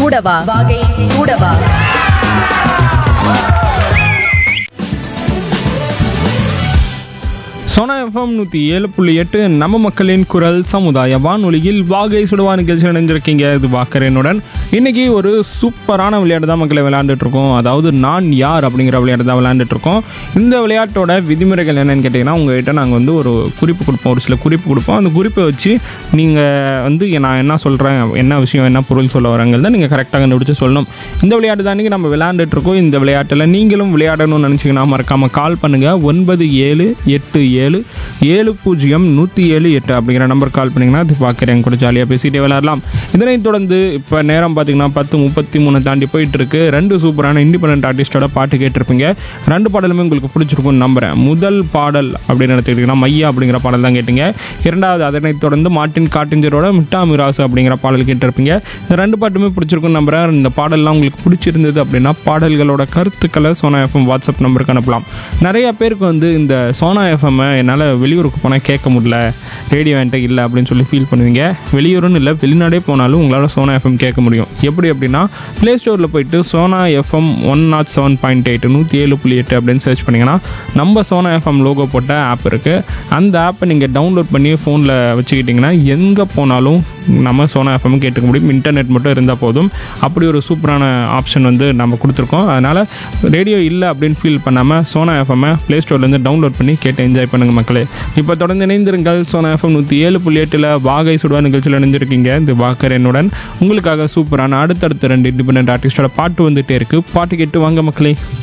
சூடவா வாகை சூடவா சோனா எஃப்எம் நூற்றி ஏழு புள்ளி எட்டு நம்ம மக்களின் குரல் சமுதாய வானொலியில் வாகை சுடுவா நிகழ்ச்சி இணைஞ்சிருக்கீங்க இது வாக்கரனுடன் இன்னைக்கு ஒரு சூப்பரான விளையாட்டு தான் மக்களை விளையாண்டுட்டு இருக்கோம் அதாவது நான் யார் அப்படிங்கிற விளையாட்டு தான் விளையாண்டுட்டு இருக்கோம் இந்த விளையாட்டோட விதிமுறைகள் என்னன்னு கேட்டிங்கன்னா உங்ககிட்ட நாங்கள் வந்து ஒரு குறிப்பு கொடுப்போம் ஒரு சில குறிப்பு கொடுப்போம் அந்த குறிப்பை வச்சு நீங்கள் வந்து நான் என்ன சொல்கிறேன் என்ன விஷயம் என்ன பொருள் சொல்ல வரங்கிறத நீங்கள் கரெக்டாக கண்டுபிடிச்சு சொல்லணும் இந்த விளையாட்டு தான் இன்றைக்கி நம்ம விளையாண்டுட்டு இருக்கோம் இந்த விளையாட்டில் நீங்களும் விளையாடணும்னு நினச்சிங்கன்னா மறக்காமல் கால் பண்ணுங்கள் ஒன்பது ஏழு எட்டு ஏழு ஏழு பூஜ்ஜியம் நூற்றி ஏழு எட்டு அப்படிங்கிற நம்பர் கால் பண்ணிங்கன்னா அது பார்க்குறேன் கூட ஜாலியாக பேசிகிட்டே விளையாடலாம் இதனைத் தொடர்ந்து இப்போ நேரம் பார்த்தீங்கன்னா பத்து முப்பத்தி மூணு தாண்டி போயிட்டு இருக்கு ரெண்டு சூப்பரான இண்டிபெண்ட் ஆர்டிஸ்டோட பாட்டு கேட்டிருப்பீங்க ரெண்டு பாடலுமே உங்களுக்கு பிடிச்சிருக்கும்னு நம்புகிறேன் முதல் பாடல் அப்படின்னு எடுத்துக்கிட்டிங்கன்னா மையா அப்படிங்கிற பாடல் தான் கேட்டீங்க இரண்டாவது அதனைத் தொடர்ந்து மார்ட்டின் காட்டிஞ்சரோட மிட்டா மிராசு அப்படிங்கிற பாடல் கேட்டிருப்பீங்க இந்த ரெண்டு பாட்டுமே பிடிச்சிருக்கும்னு நம்புகிறேன் இந்த பாடல்லாம் உங்களுக்கு பிடிச்சிருந்தது அப்படின்னா பாடல்களோட கருத்துக்களை சோனா எஃப்எம் வாட்ஸ்அப் நம்பருக்கு அனுப்பலாம் நிறைய பேருக்கு வந்து இந்த சோனா எஃப்எம்மை என்னால் வெளியூருக்கு போனால் கேட்க முடியல ரேடியோ என்கிட்ட இல்லை அப்படின்னு சொல்லி ஃபீல் பண்ணுவீங்க வெளியூருன்னு இல்லை வெளிநாடே போனாலும் உங்களால் சோனா எஃப்எம் கேட்க முடியும் எப்படி அப்படின்னா ப்ளே ஸ்டோரில் போயிட்டு Sona FM one not seven point eight நூற்றி ஏழு புள்ளி எட்டு அப்படின்னு சர்ச் பண்ணிங்கன்னா நம்ம சோனா எஃப்எம் லோகோ போட்ட ஆப் இருக்குது அந்த ஆப்பை நீங்கள் டவுன்லோட் பண்ணி ஃபோனில் வச்சுக்கிட்டிங்கன்னா எங்கே போனாலும் நம்ம சோனா எஃப்எம் கேட்டுக்க முடியும் இன்டர்நெட் மட்டும் இருந்தால் போதும் அப்படி ஒரு சூப்பரான ஆப்ஷன் வந்து நம்ம கொடுத்துருக்கோம் அதனால் ரேடியோ இல்லை அப்படின்னு ஃபீல் பண்ணாமல் சோனா எஃப்எம்மை ப்ளே ஸ்டோர்லேருந்து டவுன்லோட் பண்ணி கேட்டு என்ஜாய் பண்ணுங்கள் மக்களே இப்போ தொடர்ந்து இணைந்திருங்கள் சோனா எஃப்எம் நூற்றி ஏழு புள்ளி எட்டில் வாகை சுடுவா நிகழ்ச்சியில் இணைஞ்சிருக்கீங்க இந்த வாக்கர் என்னுடன் உங்களுக்காக சூப்பரான அடுத்தடுத்த ரெண்டு இண்டிபெண்ட் ஆர்டிஸ்டோட பாட்டு வந்துகிட்டே இருக்குது பாட்டு கேட்டு வாங்க மக்களே